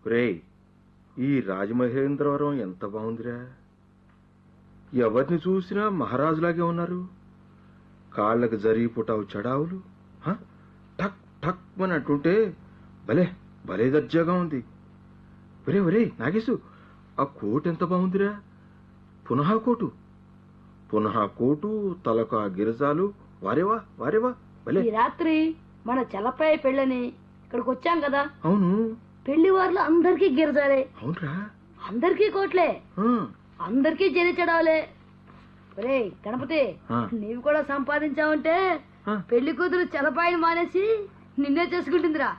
రేయ్ ఈ రాజమహేంద్రవరం ఎంత బాగుందిరా ఎవరిని చూసినా మహారాజులాగే ఉన్నారు కాళ్ళకి జరిగి పుటావు చడావులు హ? టక్ టక్ అని అంటుంటే భలే భలే దర్జాగా ఉంది ఒరే ఒరే నాగేశు ఆ కోటు ఎంత బాగుందిరా పునః కోటు పునః కోటు తలకు ఆ గిరజాలు వారేవా వారేవా భలే ఈ రాత్రి మన చలపాయ పెళ్ళని ఇక్కడికి వచ్చాం కదా అవును పెళ్లి వారిలో అందరికీ గిరజాలే అవునరా అందరికీ కోట్లే ఆ, అందరికీ జరి చెడాలే ఒరే గణపతి ఆ. నీవు కూడా సంపాదించావంటే ఆ. పెళ్లి కూతురు చలపాయిని మానేసి నిన్నే చేసుకుంటుందిరా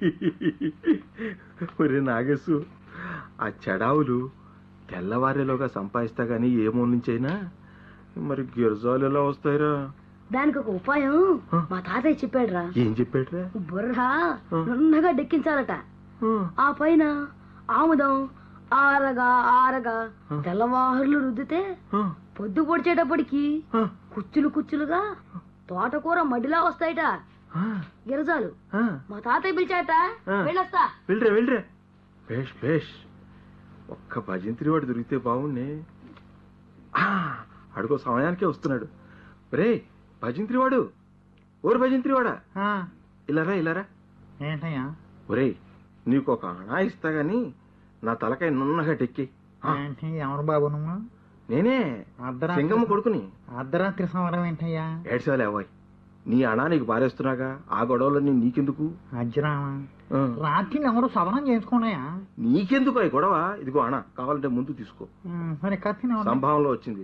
ఒరే నాగేశు ఆ చెడావులు తెల్లవారేలోగా సంపాదిస్తా గానీ ఏ మూల నుంచైనా మరి గిరజాలు ఎలా వస్తాయిరా దానికి ఒక ఉపాయం ఆ. మా తాతయ్య చెప్పాడురా ఏం చెప్పాడురా బుర్ర ఆ. నున్నగా డెక్కించాలట ఆ, ఆ పైన ఆముదం ఆరగా ఆరగా ఆ. తెల్లవారులు రుద్దితే ఆ, పొద్దు పొడిచేటప్పటికి ఆ, కుచ్చులు కుచ్చులుగా తోటకూర మడిలా వస్తాయిట ఆ, గిరజాలు ఆ. మా తాతయ్య పిలిచాట ఆ. వెళ్ళొస్తా వెళ్ళరా వెళ్ళరా బేష్ బేష్ ఒక్క భజంత్రి వాడు దొరికితే బాగుండే ఆ, అడుగో సమయానికే వస్తున్నాడు రే భజంత్రి వాడు ఓరు భజంత్రి వాడా ఆ, ఇలారా ఇలారా ఏంటయ్యా ఒరేయ్ నీకు ఒక అణా ఇస్తా గాని నా తలకాయ నున్నగా టెక్కి ఆ, ఏంటి ఎవరు బాబు నువ్వు నేనే అర్ధరాత్రి సింగమ్మ కొడుకుని అర్ధరాత్రి సమరం ఏంటయ్యా ఏడ్చాలి అవ్వాయి నీ అణా నీకు పారేస్తున్నాగా ఆ గొడవలన్నీ నీకెందుకు అజ్జరామా ఆ, రాత్రి ఎవరు సవరం చేసుకున్నాయా నీకెందుకు అవి గొడవ ఇదిగో అణా కావాలంటే ముందు తీసుకో ఉమ్, మరి కత్తిని ఎవరు సంభావంలో వచ్చింది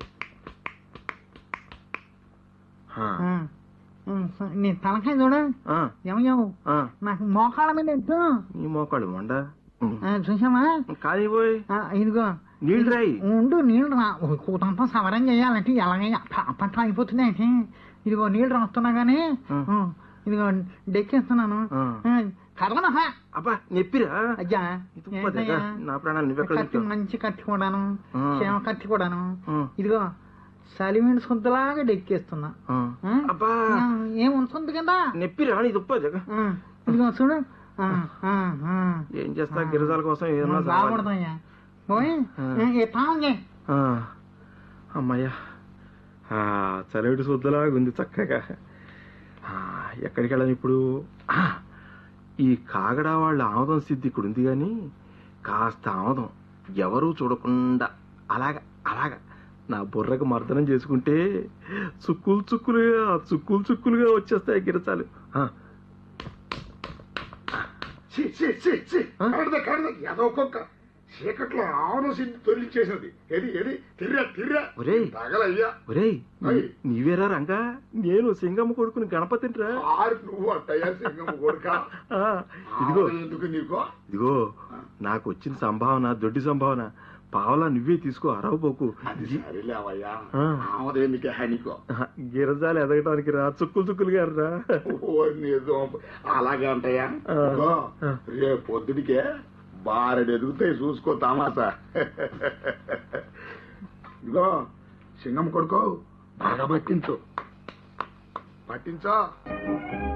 ఆ, ఆ, ఉమ్, స- నీ తలకాయ చూడ ఆ, ఏమయ్యావు ఆ, నాకు మోకాళ్ళ మీద ఎత్తు నీ మోకాళ్ళు మండ ఆ, చూసావా కానీ పోయి ఆ, ఇదిగో నీళ్ళు రాయి ఉండు నీళ్ళు రా కూతంతా సవరం చేయాలంటే ఎలాగైనా అప్ప- అప్పట్లో అయిపోతుంది ఏంటి ఇదిగో నీళ్ళు రాస్తున్నా గానీ ఆ. ఉమ్, ఇదిగో డెక్కేస్తున్నాను ఆ. ఆ, కర్మనహా అబ్బా నెప్పిరా అయ్యా ఇది ఉప్పదేగా? ఏంటయ్యా? నా ప్రాణాలు నువ్వెక్కడ కత్తి దొరికావు? మంచి కత్తి కూడాను ఆ. క్షేమ కత్తి కూడాను ఆ, ఇదిగో సలిమిడి సొంతలాగా డెక్కేస్తున్నా ఆ. ఆ? అబ్బా ఆ, ఏం ఉంటుంది కదా నెప్పిరా నీ దుప్పదేగా ఆ, ఇదిగో చూడు ఆ, ఆ, ఆ. ఏం చేస్తా గిరిజాల కోసం ఏదన్నా మనం చావాలి. బాగుపడతాయ్యా పోయి ఆ. తాగే ఆ, అమ్మయ్యా ఆ, చలివిడి శుద్ధలాగా ఉంది చక్కగా ఆ, ఎక్కడికి వెళ్ళాను ఇప్పుడు ఆ, ఈ కాగడా వాళ్ళ ఆమదం సిద్ధి ఇక్కడ ఉంది కానీ కాస్త ఆమదం ఎవరూ చూడకుండా అలాగ అలాగ నా బుర్రకు మర్దనం చేసుకుంటే చుక్కులు చుక్కులుగా చుక్కులు చుక్కులుగా వచ్చేస్తాయి గిరచాలు ఆ, ఛీ, ఛీ, ఛీ, ఛీ. ఆ? కడద కడద ఏదో ఒక్కొక్క చీకట్లో ఆవును సిద్ధి తొలిచేసినది ఎది ఎది తిర్రా తిర్రా ఒరేయ్. తగలయ్యా ఒరేయ్ నీ- అయ్. నీవేరా రంగా నేను సింగమ్మ కొడుకుని గణపతింట్రా ఆరు నువ్వు అట్టయ్యా సింగమ్మ కొడుక ఆ, ఇదిగో ఎందుకు నీకు ఇదిగో నాకు వచ్చిన సంభావన దొడ్డి సంభావన పావలా నువ్వే తీసుకో అరవబోకు అది సరేలేవయ్యా ఆ. ఆమదేందుకే హనికో ఆహా, గిరజాలు ఎదగటానికి రా చుక్కులు చుక్కులు గారు రా ఓ నిజం అలాగే అంటయ్యా ఆ. ఇదిగో, ఆ. రేపు పొద్దుడికే బారెడు ఎదుగుతాయి చూసుకో తామాసా ఇదిగో సింగం కొడుకో బాగా పట్టించు పట్టించా